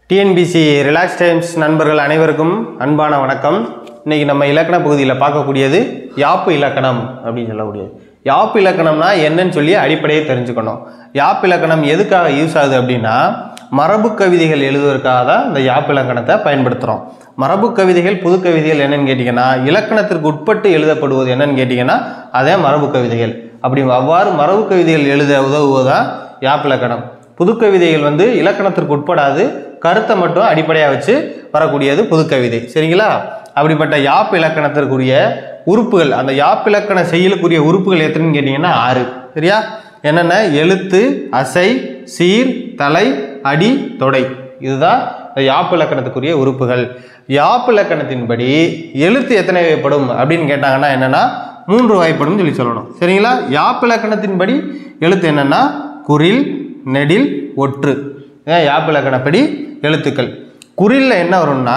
TNPSC relax times நண்பர்கள் அனைவருக்கும் அன்பான வணக்கம் இன்னைக்கு நம்ம இலக்கண பகுதியில் பார்க்கக்கூடியது யாப்பு இலக்கணம் அப்படின்னு சொல்லக்கூடியது யாப்பு இலக்கணம்னா என்னன்னு சொல்லி அடிப்படையை தெரிஞ்சுக்கணும் யாப்பு இலக்கணம் எதுக்காக யூஸ் ஆகுது அப்படின்னா மரபு கவிதைகள் எழுதுவதற்காக தான் இந்த யாப்பு இலக்கணத்தை பயன்படுத்துகிறோம் மரபு கவிதைகள் புது கவிதைகள் என்னன்னு கேட்டிங்கன்னா இலக்கணத்திற்கு உட்பட்டு எழுதப்படுவது என்னன்னு கேட்டிங்கன்னா அதே மரபு கவிதைகள் அப்படி அவ்வாறு மரபு கவிதைகள் எழுத உதவுவதுதான் யாப்பு இலக்கணம் புது கவிதைகள் வந்து இலக்கணத்திற்கு உட்படாது கருத்தை மட்டும் அடிப்படையாக வச்சு வரக்கூடியது புது கவிதை சரிங்களா அப்படிப்பட்ட யாப்பு இலக்கணத்திற்குரிய உறுப்புகள் அந்த யாப்பு இலக்கண செயலுக்குரிய உறுப்புகள் எத்தனைன்னு கேட்டிங்கன்னா ஆறு சரியா என்னென்ன எழுத்து அசை சீர் தலை அடி தொடை இதுதான் இந்த யாப்பு இலக்கணத்துக்குரிய உறுப்புகள் யாப்பு இலக்கணத்தின்படி எழுத்து எத்தனை வகைப்படும் அப்படின்னு கேட்டாங்கன்னா என்னென்னா மூன்று வகைப்படும் சொல்லி சொல்லணும் சரிங்களா யாப்பு இலக்கணத்தின்படி எழுத்து என்னென்னா குரில் நெடில் ஒற்று இதான் யாப்பு இலக்கணப்படி எழுத்துக்கள் குறிலில் என்ன வரும்னா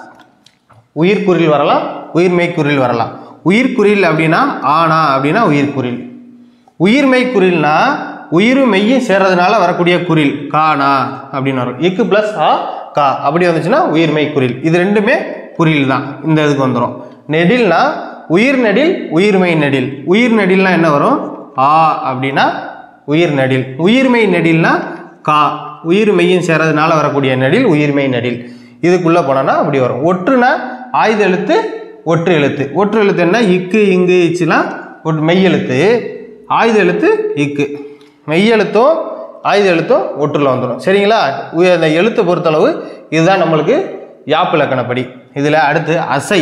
உயிர்க்குறில் வரலாம் உயிர்மெய்க்குறில் வரலாம் உயிர்க்குறில் அப்படின்னா ஆனா அப்படின்னா உயிர்க்குறில் உயிர்மெய்க்குறில்னா உயிரும் மெய்யும் சேர்றதுனால வரக்கூடிய குரில் கானா அப்படின்னு வரும் இக்கு ப்ளஸ் ஆ கா அப்படி வந்துச்சுன்னா உயிர்மெய் குரில் இது ரெண்டுமே குறில் தான் இந்த இதுக்கு வந்துடும் நெடில்னா உயிர் நெடில் உயிர்மெய் நெடில் உயிர் நெடில்னா என்ன வரும் ஆ அப்படின்னா உயிர் நெடில் உயிர்மெய் நெடில்னா கா உயிர் மெய்யும் சேர்றதுனால வரக்கூடிய நெடில் உயிர்மெய் நெடில் இதுக்குள்ளே போனோன்னா அப்படி வரும் ஒற்றுனா ஆயுத எழுத்து ஒற்று எழுத்து ஒற்று எழுத்து என்ன இக்கு இங்கு இச்சுலாம் ஒட் மெய் எழுத்து ஆயுத எழுத்து இக்கு மெய் எழுத்தும் ஆயுத எழுத்தும் ஒற்றுல வந்துடும் சரிங்களா உய- அந்த எழுத்தை பொறுத்தளவு இதுதான் நம்மளுக்கு யாப்பு இலக்கணப்படி இதில் அடுத்து அசை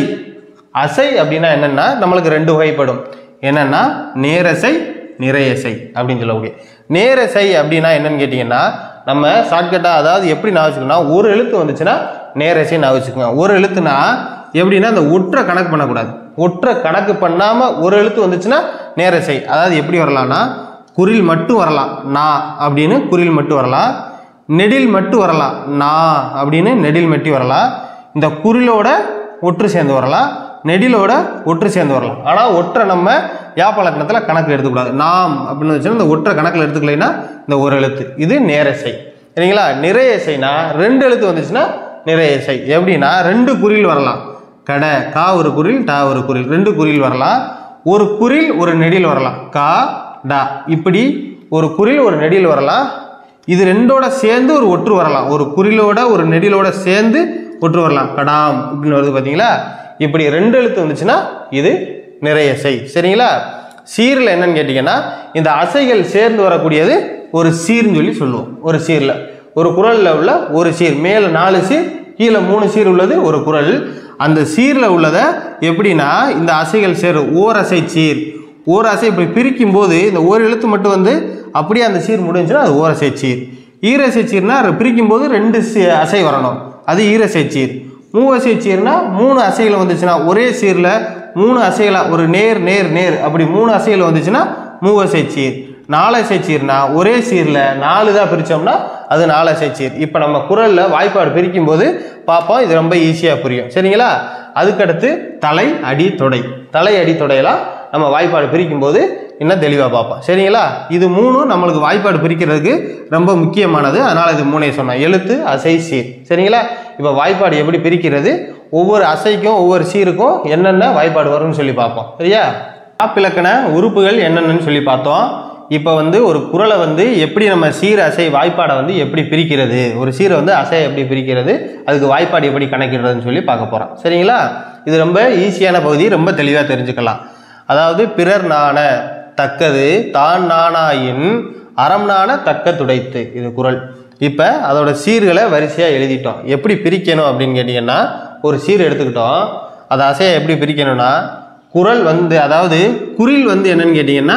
அசை அப்படின்னா என்னென்னா நம்மளுக்கு ரெண்டு வகைப்படும் என்னென்னா நேரசை நிறையசை அப்படின்னு சொல்லக்கூடிய நேரசை அப்படின்னா என்னன்னு கேட்டிங்கன்னா நம்ம ஷார்ட்கட்டாக அதாவது எப்படி நான் வச்சுக்கணும்னா ஒரு எழுத்து வந்துச்சுன்னா நேரசை நான் வச்சுக்கோங்க ஒரு எழுத்துனா எப்படின்னா அந்த ஒற்றை கணக்கு பண்ணக்கூடாது ஒற்றை கணக்கு பண்ணாமல் ஒரு எழுத்து வந்துச்சுன்னா நேரசை அதாவது எப்படி வரலாம்னா குரில் மட்டும் வரலாம் நா அப்படின்னு குரில் மட்டும் வரலாம் நெடில் மட்டும் வரலாம் நா அப்படின்னு நெடில் மட்டி வரலாம் இந்த குரிலோட ஒற்று சேர்ந்து வரலாம் நெடிலோட ஒற்று சேர்ந்து வரலாம் ஆனால் ஒற்றை நம்ம யாப்பழக்கணத்தில் கணக்கு எடுத்துக்கூடாது நாம் அப்படின்னு வச்சுன்னா இந்த ஒற்றை கணக்கில் எடுத்துக்கலைன்னா இந்த ஒரு எழுத்து இது நேரசை சரிங்களா நிறையசைனா ரெண்டு எழுத்து வந்துச்சுன்னா நிறையசை எப்படின்னா ரெண்டு குறில் வரலாம் கடை கா ஒரு குரில் டா ஒரு குரில் ரெண்டு குறில் வரலாம் ஒரு குரில் ஒரு நெடில் வரலாம் கா டா இப்படி ஒரு குரில் ஒரு நெடில் வரலாம் இது ரெண்டோட சேர்ந்து ஒரு ஒற்று வரலாம் ஒரு குறிலோட ஒரு நெடிலோட சேர்ந்து ஒற்று வரலாம் கடாம் இப்படின்னு வருது பார்த்தீங்களா இப்படி ரெண்டு எழுத்து வந்துச்சுன்னா இது நிறைய செய் சரிங்களா சீரில் என்னன்னு கேட்டிங்கன்னா இந்த அசைகள் சேர்ந்து வரக்கூடியது ஒரு சீர்னு சொல்லி சொல்லுவோம் ஒரு சீரில் ஒரு குரலில் உள்ள ஒரு சீர் மேலே நாலு சீர் கீழே மூணு சீர் உள்ளது ஒரு குரல் அந்த சீரில் உள்ளதை எப்படின்னா இந்த அசைகள் சேரும் ஓரசை சீர் ஓரசை இப்படி பிரிக்கும் போது இந்த ஒரு எழுத்து மட்டும் வந்து அப்படியே அந்த சீர் முடிஞ்சுன்னா அது ஓரசை சீர் ஈரசை சீர்னா பிரிக்கும் போது ரெண்டு சி- அசை வரணும் அது ஈரசை சீர் மூவசை சீர்னா மூணு அசைகள் வந்துச்சுன்னா ஒரே சீரில் மூணு அசைகளா ஒரு நேர் நேர் நேர் அப்படி மூணு அசைகள் வந்துச்சுன்னா மூவசை சீர் நாலசை சீர்னா ஒரே சீரில் நாலு தான் பிரித்தோம்னா அது நாலசை சீர் இப்போ நம்ம குரலில் வாய்ப்பாடு பிரிக்கும் போது பார்ப்போம் இது ரொம்ப ஈஸியாக புரியும் சரிங்களா அதுக்கடுத்து தலை அடி தொடை தலை அடி தொடையெல்லாம் நம்ம வாய்ப்பாடு பிரிக்கும் போது இன்னும் தெளிவாக பார்ப்போம் சரிங்களா இது மூணும் நம்மளுக்கு வாய்ப்பாடு பிரிக்கிறதுக்கு ரொம்ப முக்கியமானது அதனால் இது மூணையும் சொன்னோம் எழுத்து அசை சீர் சரிங்களா இப்போ வாய்ப்பாடு எப்படி பிரிக்கிறது ஒவ்வொரு அசைக்கும் ஒவ்வொரு சீருக்கும் என்னென்ன வாய்ப்பாடு வரும்னு சொல்லி பார்ப்போம் சரியா காப்பிலக்கண உறுப்புகள் என்னென்னு சொல்லி பார்த்தோம் இப்போ வந்து ஒரு குறளை வந்து எப்படி நம்ம சீர் அசை வாய்ப்பாடை வந்து எப்படி பிரிக்கிறது ஒரு சீரை வந்து அசை எப்படி பிரிக்கிறது அதுக்கு வாய்ப்பாடு எப்படி கணக்கிடுறதுன்னு சொல்லி பார்க்க போகிறோம் சரிங்களா இது ரொம்ப ஈஸியான பகுதி ரொம்ப தெளிவாக தெரிஞ்சுக்கலாம் அதாவது பிறர் நாண தக்கது தான் நாணாயின் அறம் நாண தக்க துடைத்து இது குறள் இப்போ அதோட சீர்களை வரிசையாக எழுதிட்டோம் எப்படி பிரிக்கணும் அப்படின்னு கேட்டிங்கன்னா ஒரு சீர் எடுத்துக்கிட்டோம் அதை அசையை எப்படி பிரிக்கணும்னா குறள் வந்து அதாவது குறில் வந்து என்னன்னு கேட்டிங்கன்னா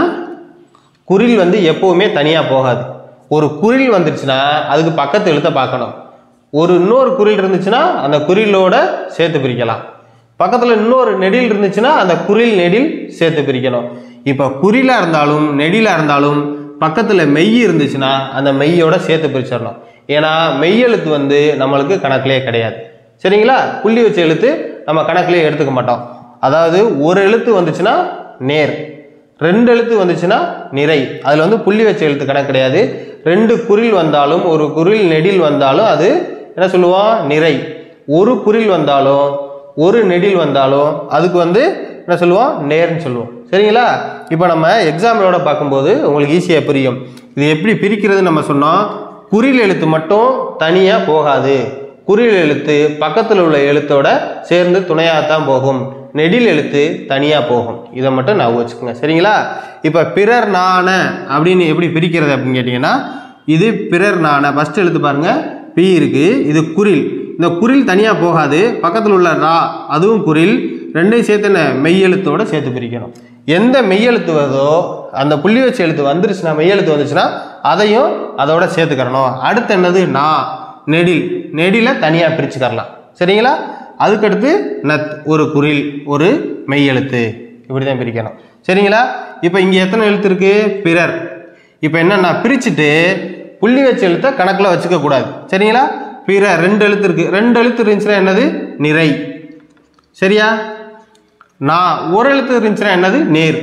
குறில் வந்து எப்போவுமே தனியாக போகாது ஒரு குறில் வந்துருச்சுன்னா அதுக்கு பக்கத்து எழுத்தை பார்க்கணும் ஒரு இன்னொரு குறில் இருந்துச்சுன்னா அந்த குறிலோட சேர்த்து பிரிக்கலாம் பக்கத்தில் இன்னொரு நெடில் இருந்துச்சுன்னா அந்த குறில் நெடில் சேர்த்து பிரிக்கணும் இப்போ குறிலாக இருந்தாலும் நெடிலாக இருந்தாலும் பக்கத்தில் மெய் இருந்துச்சுன்னா அந்த மெய்யோட சேர்த்து பிரிச்சிடணும் ஏன்னா மெய் எழுத்து வந்து நம்மளுக்கு கணக்கிலே கிடையாது சரிங்களா புள்ளி வச்ச எழுத்து நம்ம கணக்கிலே எடுத்துக்க மாட்டோம் அதாவது ஒரு எழுத்து வந்துச்சுன்னா நேர் ரெண்டு எழுத்து வந்துச்சுன்னா நிறை அதில் வந்து புள்ளி வச்ச எழுத்து கணக்கு கிடையாது ரெண்டு குறில் வந்தாலும் ஒரு குறில் நெடில் வந்தாலும் அது என்ன சொல்லுவோம் நிறை ஒரு குறில் வந்தாலும் ஒரு நெடில் வந்தாலும் அதுக்கு வந்து என்ன சொல்லுவோம் நேர்னு சொல்லுவோம் சரிங்களா இப்போ நம்ம எக்ஸாம்பிளோட பார்க்கும்போது உங்களுக்கு ஈஸியாக புரியும் இது எப்படி பிரிக்கிறது நம்ம சொன்னோம் குறில் எழுத்து மட்டும் தனியாக போகாது குறில் எழுத்து பக்கத்தில் உள்ள எழுத்தோட சேர்ந்து துணையாகத்தான் போகும் நெடில் எழுத்து தனியாக போகும் இதை மட்டும் நான் வச்சுக்கோங்க சரிங்களா இப்போ பிறர் நாண அப்படின்னு எப்படி பிரிக்கிறது அப்படின்னு கேட்டிங்கன்னா இது பிறர் நாண ஃபஸ்ட் எழுத்து பாருங்க பி இருக்கு இது குரில் இந்த குரில் தனியாக போகாது பக்கத்தில் உள்ள ரா அதுவும் குரில் ரெண்டையும் சேர்த்து என்ன மெய்யெழுத்தோட சேர்த்து பிரிக்கணும் எந்த மெய்யெழுத்து வருதோ அந்த புள்ளி வச்ச எழுத்து வந்துருச்சுன்னா மெய்யெழுத்து வந்துச்சுன்னா அதையும் அதோட சேர்த்துக்கிறணும் அடுத்து என்னது நா நெடில் நெடில தனியாக பிரிச்சுக்கரலாம் சரிங்களா அதுக்கடுத்து நத் ஒரு குரில் ஒரு மெய்யெழுத்து இப்படி தான் பிரிக்கணும் சரிங்களா இப்போ இங்கே எத்தனை எழுத்து இருக்கு பிறர் இப்போ என்னன்னா பிரிச்சுட்டு புள்ளி வச்ச எழுத்தை கணக்கில் வச்சுக்க கூடாது சரிங்களா பிற ரெண்டு எழுத்து இருக்கு ரெண்டு எழுத்து இருந்துச்சுன்னா என்னது நிறை சரியா நான் ஒரு எழுத்து இருந்துச்சுன்னா என்னது நேர்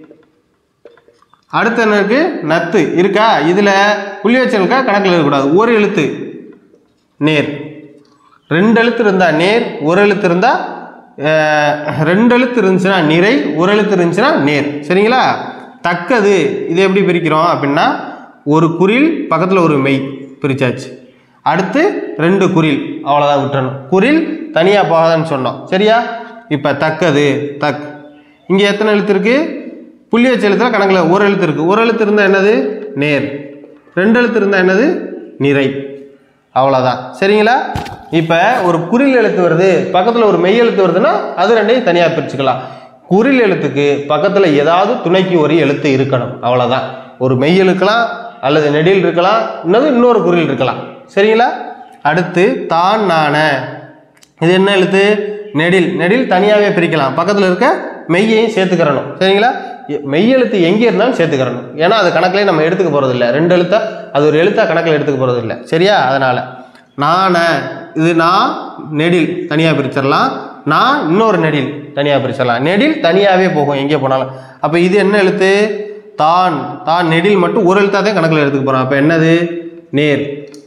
அடுத்து என்ன இருக்கு நத்து இருக்கா இதுல புள்ளி வச்ச இருக்கா கணக்கில் இருக்கக்கூடாது ஒரு எழுத்து நேர் ரெண்டு எழுத்து இருந்தா நேர் ஒரு எழுத்து இருந்தா அஹ், ரெண்டு எழுத்து இருந்துச்சுன்னா நிறை ஒரு எழுத்து இருந்துச்சுன்னா நேர் சரிங்களா தக்கது இது எப்படி பிரிக்கிறோம் அப்படின்னா ஒரு குறில் பக்கத்தில் ஒரு மெய் பிரிச்சாச்சு அடுத்து ரெண்டு குறில் அவ்வளோதான் விட்டுறணும் குறில் தனியாக போகாதான்னு சொன்னோம் சரியா இப்போ தக்கது தக் இங்கே எத்தனை எழுத்து இருக்கு புள்ளி வச்ச எழுத்துல கணக்கில் ஒரு எழுத்து இருக்கு ஒரு எழுத்து இருந்தால் என்னது நேர் ரெண்டு எழுத்து இருந்தால் என்னது நிறை அவ்வளோதான் சரிங்களா இப்போ ஒரு குறில் எழுத்து வருது பக்கத்தில் ஒரு மெய் எழுத்து வருதுன்னா அது ரெண்டையும் தனியாக பிரிச்சுக்கலாம் குறில் எழுத்துக்கு பக்கத்தில் ஏதாவது துணைக்கு ஒரு எழுத்து இருக்கணும் அவ்வளோதான் ஒரு மெய் இருக்கலாம் அல்லது நெடில் இருக்கலாம் இன்னது இன்னொரு குறில் இருக்கலாம் சரிங்களா அடுத்து தான் நாண இது என்ன எழுத்து நெடில் நெடில் தனியாகவே பிரிக்கலாம் பக்கத்தில் இருக்க மெய்யையும் சேர்த்துக்கிறணும் சரிங்களா எ- மெய் எழுத்து எங்கே இருந்தாலும் சேர்த்துக்கிறணும் ஏன்னா அது கணக்கிலே நம்ம எடுத்துக்க போகிறதில்ல ரெண்டு எழுத்தா அது ஒரு எழுத்தா கணக்கில் எடுத்துக்க போகிறதில்ல சரியா அதனால் நாண இது நான் நெடில் தனியாக பிரிச்சிடலாம் நான் இன்னொரு நெடில் தனியாக பிரிச்சிடலாம் நெடில் தனியாகவே போகும் எங்கே போனாலும் அப்போ இது என்ன எழுத்து தான் தான் நெடில் மட்டும் ஒரு எழுத்தாக தான் கணக்கில் எடுத்துக்க போகிறோம் அப்போ என்னது நேர்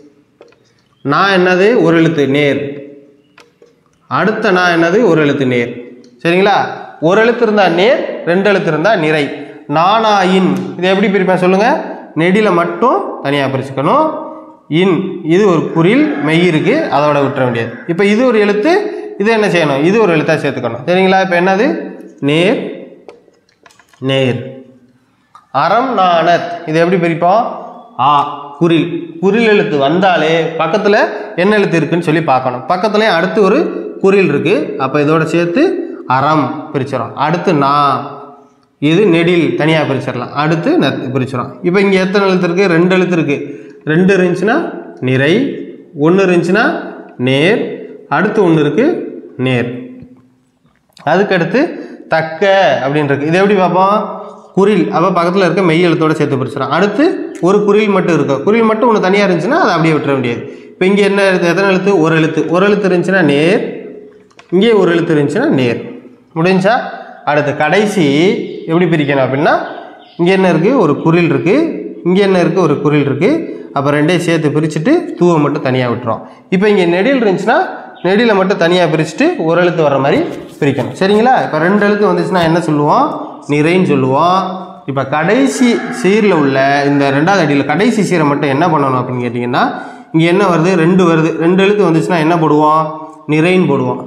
நான் என்னது ஒரு எழுத்து நேர் அடுத்த நான் என்னது ஒரு எழுத்து நேர் சரிங்களா ஒரு எழுத்து இருந்தா நேர் ரெண்டு எழுத்து இருந்தா நிறை நானாயின் இதை எப்படி பிரிப்பேன் சொல்லுங்க நெடில மட்டும் தனியாக பிரிச்சுக்கணும் இன் இது ஒரு குறில் மெய் இருக்கு அதோட விட்டுற வேண்டியது இப்போ இது ஒரு எழுத்து இது என்ன செய்யணும் இது ஒரு எழுத்தா சேர்த்துக்கணும் சரிங்களா இப்போ என்னது நேர் நேர் அறம் நாணத் இது எப்படி பிரிப்போம் ஆ குரில் குரில் எழுத்து வந்தாலே பக்கத்தில் என்ன எழுத்து இருக்குன்னு சொல்லி பார்க்கணும் பக்கத்துலேயே அடுத்து ஒரு குரில் இருக்கு அப்போ இதோட சேர்த்து அறம் பிரிச்சிடும் அடுத்து நா இது நெடில் தனியாக பிரிச்சிடலாம் அடுத்து நத் பிரிச்சிடும் இப்போ இங்கே எத்தனை எழுத்து இருக்குது ரெண்டு எழுத்து இருக்குது ரெண்டு இருந்துச்சுன்னா நிறை ஒன்று இருந்துச்சுன்னா நேர் அடுத்து ஒன்று இருக்குது நேர் அதுக்கடுத்து தக்க அப்படின்னு இருக்கு இது எப்படி பார்ப்போம் குரில் அப்போ பக்கத்தில் இருக்க மெய் எழுத்தோட சேர்த்து பிரிச்சிடும் அடுத்து ஒரு குரில் மட்டும் இருக்கும் குரில் மட்டும் ஒன்று தனியாக இருந்துச்சுன்னா அதை அப்படியே விட்டுற வேண்டியது இப்போ இங்கே என்ன எழுத்து எத்தனை எழுத்து ஒரு எழுத்து ஒரு எழுத்து இருந்துச்சுன்னா நேர் இங்கே ஒரு எழுத்து இருந்துச்சுன்னா நேர் முடிஞ்சா அடுத்து கடைசி எப்படி பிரிக்கணும் அப்படின்னா இங்கே என்ன இருக்குது ஒரு குரில் இருக்குது இங்கே என்ன இருக்குது ஒரு குரில் இருக்குது அப்போ ரெண்டையும் சேர்த்து பிரிச்சுட்டு தூவை மட்டும் தனியாக விட்டுரும் இப்போ இங்கே நெடில் இருந்துச்சுன்னா நெடியில் மட்டும் தனியாக பிரிச்சுட்டு ஒரு எழுத்து வர மாதிரி பிரிக்கணும் சரிங்களா இப்போ ரெண்டு எழுத்து வந்துச்சுன்னா என்ன சொல்லுவோம் நிறைன்னு சொல்லுவோம் இப்போ கடைசி சீரில் உள்ள இந்த ரெண்டாவது அடியில் கடைசி சீரை மட்டும் என்ன பண்ணணும் அப்படின்னு கேட்டிங்கன்னா இங்கே என்ன வருது ரெண்டு வருது ரெண்டு எழுத்து வந்துச்சுன்னா என்ன போடுவோம் நிறைன்னு போடுவோம்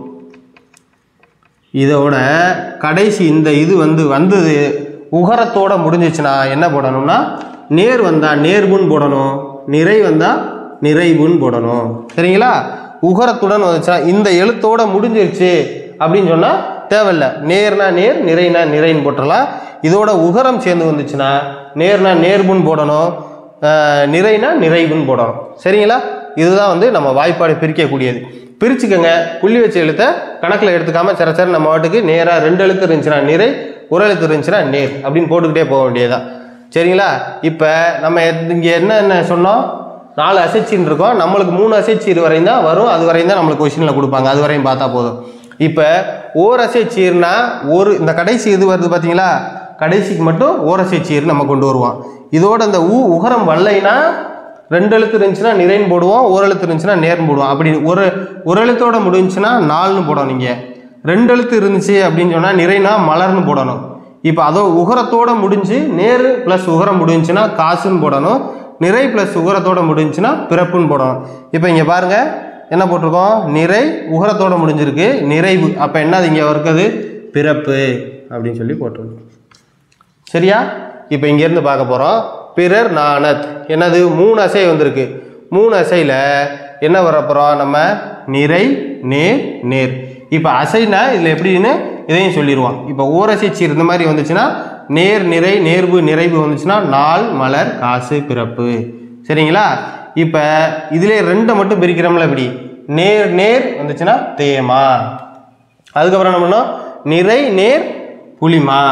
இதோட கடைசி இந்த இது வந்து வந்தது உகரத்தோட முடிஞ்சிச்சுன்னா என்ன போடணும்னா நேர் வந்தால் நேர்புண் போடணும் நிறை வந்தால் நிறைவுன்னு போடணும் சரிங்களா உகரத்துடன் வந்துச்சுன்னா இந்த எழுத்தோட முடிஞ்சிருச்சு அப்படின்னு சொன்னால் தேவையில்ல நேர்னா நேர் நிறைனா நிறைன்னு போட்டுடலாம் இதோட உகரம் சேர்ந்து வந்துச்சுன்னா நேர்னா நேர்புண் போடணும் ஆஹ் நிறைனா நிறைவுன்னு போடணும் சரிங்களா இதுதான் வந்து நம்ம வாய்ப்பாடு பிரிக்கக்கூடியது பிரிச்சுக்கோங்க புள்ளி வச்ச எழுத்தை கணக்கில் எடுத்துக்காம சர சர நம்ம வாட்டுக்கு நேராக ரெண்டு எழுத்து இருந்துச்சுன்னா நிறை ஒரு எழுத்து இருந்துச்சுன்னா நேர் அப்படின்னு போட்டுக்கிட்டே போக வேண்டியதுதான் சரிங்களா இப்போ நம்ம இங்கே என்ன என்ன சொன்னோம் நாலு அசைச்சின்னு இருக்கோம் நம்மளுக்கு மூணு அசைச்சீர் வரையும் தான் வரும் அது வரையும் தான் நம்மளுக்கு கொஷினில் கொடுப்பாங்க அது வரையும் பார்த்தா போதும் இப்போ ஓர் அசைச்சீர்னா ஒரு இந்த கடைசி இது வருது பார்த்தீங்களா கடைசிக்கு மட்டும் ஓரசை சீர் நம்ம கொண்டு வருவோம் இதோட அந்த ஊ உகரம் வரலைன்னா ரெண்டு எழுத்து இருந்துச்சுன்னா நிறைன்னு போடுவோம் ஒரு எழுத்து இருந்துச்சுன்னா நேர்னு போடுவோம் அப்படி ஒரு ஒரு எழுத்தோட முடிஞ்சுன்னா நாலுன்னு போடணும் நீங்கள் ரெண்டு எழுத்து இருந்துச்சு அப்படின்னு சொன்னால் நிறைனா மலர்னு போடணும் இப்போ அதோ உகரத்தோட முடிஞ்சு நேரு ப்ளஸ் உகரம் முடிஞ்சுன்னா காசுன்னு போடணும் நிறை ப்ளஸ் உகரத்தோட முடிஞ்சுன்னா பிறப்புன்னு போடணும் இப்போ இங்கே பாருங்க என்ன போட்டிருக்கோம் நிறை உகரத்தோட முடிஞ்சிருக்கு நிறைவு அப்போ என்னது இங்கே இருக்குது பிறப்பு அப்படின்னு சொல்லி போட்டிருக்கோம் சரியா இப்போ இங்கேருந்து பார்க்க போகிறோம் பிறர் நாணத் என்னது மூணு அசை வந்திருக்கு மூணு அசையில் என்ன வரப்போகிறோம் நம்ம நிறை நேர் நேர் இப்போ அசைனா இதில் எப்படின்னு இதையும் சொல்லிடுவோம் இப்போ ஓரசை சீர் இந்த மாதிரி வந்துச்சுன்னா நேர் நிறை நேர்வு நிறைவு வந்துச்சுன்னா நாள் மலர் காசு பிறப்பு சரிங்களா இப்போ இதிலே ரெண்டை மட்டும் பிரிக்கிறோம்ல இப்படி நேர் நேர் வந்துச்சுன்னா தேமா அதுக்கப்புறம் என்ன பண்ணோம் நிறை நேர் புளிமா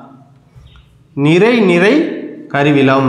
நிறை நிறை கருவிலம்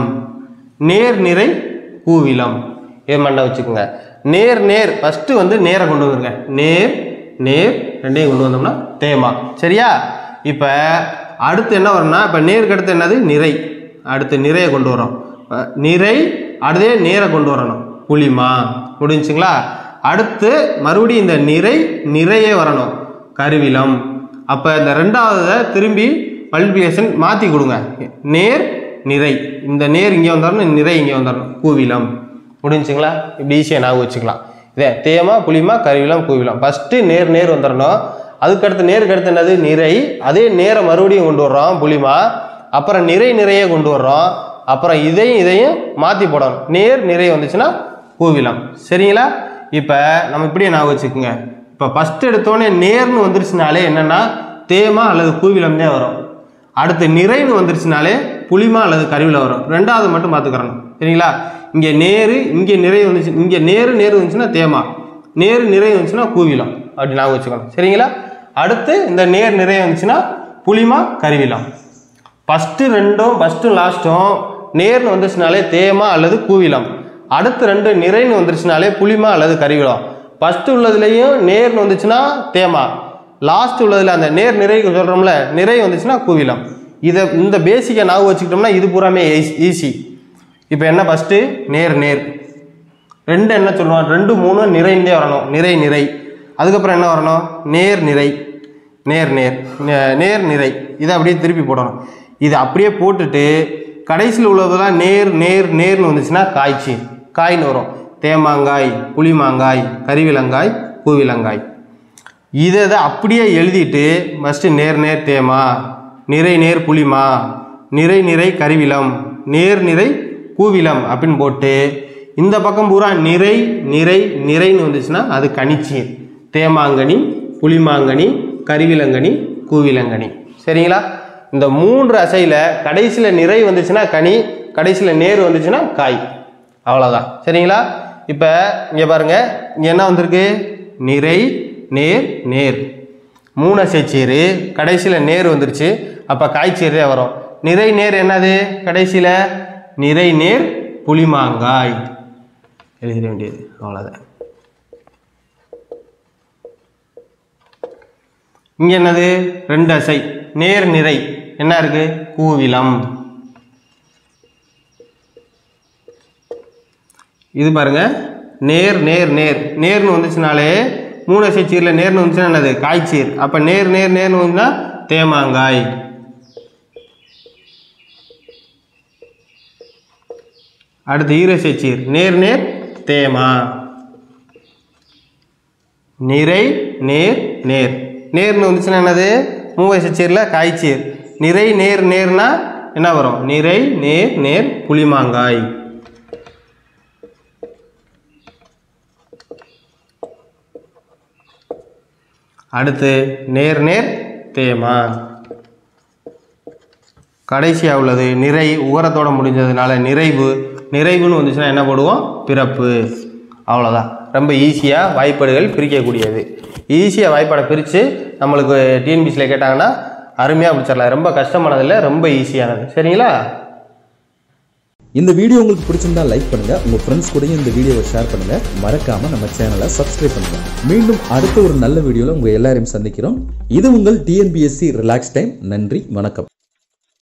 நேர் நிறை கூவிலம் இது மண்டை வச்சுக்கோங்க நேர் நேர் ஃபஸ்ட்டு வந்து நேரை கொண்டு வந்துருங்க நேர் நேர் ரெண்டையும் கொண்டு வந்தோம்னா தேமா சரியா இப்போ அடுத்து என்ன வரும்னா இப்போ நேருக்கு அடுத்து என்னது நிறை அடுத்து நிறையை கொண்டு வரோம் அஹ் நிறை அடுத்தே நேரை கொண்டு வரணும் புளிமா முடிஞ்சுங்களா அடுத்து மறுபடியும் இந்த நிறை நிறையே வரணும் கருவிலம் அப்போ இந்த ரெண்டாவதை திரும்பி மல்டிபிகேஷன் மாற்றி கொடுங்க நேர் நிறை இந்த நேர் இங்கே வந்துடணும் நிறை இங்கே வந்துடணும் கூவிலம் முடிஞ்சுங்களா இப்படி ஈஸியாக ஞாபகம் வச்சுக்கலாம் இதே தேமா புளிமா கருவிலம் கூவிலம் ஃபஸ்ட்டு நேர் நேர் வந்துடணும் அதுக்கடுத்து நேருக்கு அடுத்து என்னது நிறை அதே நேரை மறுபடியும் கொண்டு வர்றோம் புளிமா அப்புறம் நிறை நிறைய கொண்டு வர்றோம் அப்புறம் இதையும் இதையும் மாற்றி போடணும் நேர் நிறை வந்துச்சுன்னா கூவிலம் சரிங்களா இப்போ நம்ம இப்படியே ஞாபகம் வச்சுக்கோங்க இப்போ ஃபஸ்ட் எடுத்தோடனே நேர்னு வந்துருச்சுனாலே என்னென்னா தேமா அல்லது கூவிலம்னே வரும் அடுத்து நிறைன்னு வந்துருச்சுனாலே புளிமா அல்லது கருவில வரும் ரெண்டாவது மட்டும் பார்த்துக்கிறணும் சரிங்களா இங்கே நேரு இங்கே நிறை வந்துச்சு இங்கே நேரு நேரு வந்துச்சுன்னா தேமா நேரு நிறை வந்துச்சுன்னா கூவிலம் அப்படி ஞாபகம் வச்சுக்கணும் சரிங்களா அடுத்து இந்த நேர் நிறை வந்துச்சுன்னா புளிமா கருவிலம் ஃபஸ்ட்டு ரெண்டும் ஃபஸ்ட்டும் லாஸ்ட்டும் நேர்னு வந்துச்சுனாலே தேமா அல்லது கூவிலம் அடுத்து ரெண்டு நிறைன்னு வந்துருச்சுனாலே புளிமா அல்லது கருவிலம் ஃபஸ்ட்டு உள்ளதுலேயும் நேர்னு வந்துச்சுன்னா தேமா லாஸ்ட் உள்ளதில் அந்த நேர் நிறை சொல்கிறோம்ல நிறை வந்துச்சுன்னா கூவிலம் இதை இந்த பேசிக்கை ஞாபகம் வச்சுக்கிட்டோம்னா இது பூராமே ஈஸி இப்போ என்ன ஃபஸ்ட்டு நேர் நேர் ரெண்டு என்ன சொல்லுவோம் ரெண்டு மூணு நிறைந்தே வரணும் நிறை நிறை அதுக்கப்புறம் என்ன வரணும் நேர் நிறை நேர் நேர் நே- நேர் நிறை இதை அப்படியே திருப்பி போடணும் இது அப்படியே போட்டுட்டு கடைசியில் உள்ளதெல்லாம் நேர் நேர் நேர்னு வந்துச்சுன்னா காய்ச்சி காய்னு வரும் தேமாங்காய் புளிமாங்காய் கறிவிலங்காய் பூவிலங்காய் இதை இதை அப்படியே எழுதிட்டு ஃபஸ்ட்டு நேர் நேர் தேமா நிறை நேர் புளிமா நிறை நிறை கருவிலம் நேர் நிறை கூவிலம் அப்படின்னு போட்டு இந்த பக்கம் பூரா நிறை நிறை நிறைன்னு வந்துச்சுன்னா அது கனிச்சீர் தேமாங்கனி புளிமாங்கனி கருவிலங்கனி கூவிலங்கனி சரிங்களா இந்த மூன்று அசையில் கடைசியில் நிறை வந்துச்சுன்னா கனி கடைசியில் நேர் வந்துச்சுன்னா காய் அவ்வளோதான் சரிங்களா இப்போ இங்கே பாருங்க இங்கே என்ன வந்திருக்கு நிறை நேர் நேர் மூணு அசைச்சீர் கடைசியில் நேர் வந்துருச்சு அப்போ காய்ச்சீரே வரும் நிறை நேர் என்னது கடைசியில் நிறை நேர் புளிமாங்காய் எழுதிட வேண்டியது அவ்வளோதான் இங்கே என்னது ரெண்டு அசை நேர் நிறை என்ன இருக்கு கூவிலம் இது பாருங்க நேர் நேர் நேர் நேர்னு வந்துச்சுனாலே மூணு அசை சீரில் நேர்னு வந்துச்சுன்னா என்னது காய்ச்சீர் அப்போ நேர் நேர் நேர்னு வந்துச்சுன்னா தேமாங்காய் அடுத்து ஈரசை சீர் நேர் நேர் தேமா நிறை நேர் நேர் நேர்னு வந்துச்சுன்னா என்னது மூவசை சீரில் காய்ச்சீர் நிறை நேர் நேர்னா என்ன வரும் நிறை நேர் நேர் புளிமாங்காய் அடுத்து நேர் நேர் தேமா கடைசியாக உள்ளது நிறை உகரத்தோட முடிஞ்சதுனால நிறைவு நிறைவுன்னு வந்துச்சுன்னா என்ன போடுவோம் பிறப்பு அவ்வளோதான் ரொம்ப ஈஸியாக வாய்ப்பாடுகள் பிரிக்கக்கூடியது ஈஸியாக வாய்ப்பாடை பிரித்து நம்மளுக்கு டிஎன்பிசியில் கேட்டாங்கன்னா அருமையாக பிடிச்சிடலாம் ரொம்ப கஷ்டமானதில்லை ரொம்ப ஈஸியானது சரிங்களா இந்த வீடியோ உங்களுக்கு பிடிச்சிருந்தா லைக் பண்ணுங்க உங்க ஃப்ரெண்ட்ஸ் கூடயும் இந்த வீடியோவை ஷேர் பண்ணுங்க மறக்காம நம்ம சேனலை சப்ஸ்கிரைப் பண்ணுங்க மீண்டும் அடுத்த ஒரு நல்ல வீடியோல உங்க எல்லாரையும் சந்திக்கிறோம் இது உங்கள் டிஎன்பிஎஸ்சி ரிலாக்ஸ் டைம் நன்றி வணக்கம்